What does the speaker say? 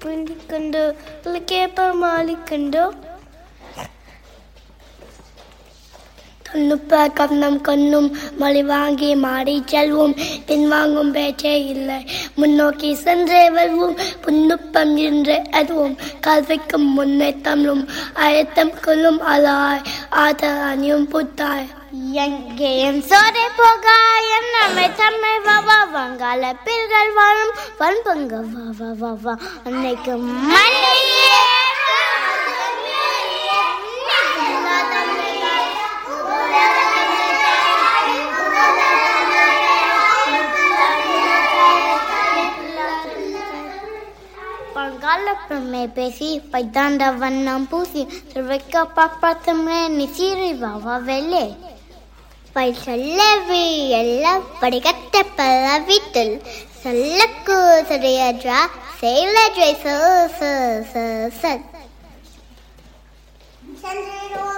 பிடிக்கண்டோ கேப்ப மாலிக்கண்டோ தொன்னுப்ப கண்ணம் கண்ணும் மொழி வாங்கி மாடி செல்வோம் பின்வாங்கும் பேச்சே இல்லை முன்னோக்கி சென்றே வருவோம் புன்னுப்பம் என்று அதுவும் கல்விக்கும் முன்னே தமிழும் அழுத்தம் கொள்ளும் அலாய் ஆத அணியும் புத்தாய் எங்கேயும் சோரை போக என்னமை தம்மை வா வா வங்காள பில்கள் வாழும் வன்பங்க வா வா வா வா அன்னைக்கு மண்ணிலே பங்காளப்பமே பேசி பைத்தாண்ட வண்ணம் பூசி திருவைக்க பாப்பாத்தமே நிசீரி வாவா வெள்ளே பை சொல்லவி எல்லாம் படிக்கட்ட பல வீட்டில் சொல்லக்கு சரியஜா செயலஜை ச ச ச ச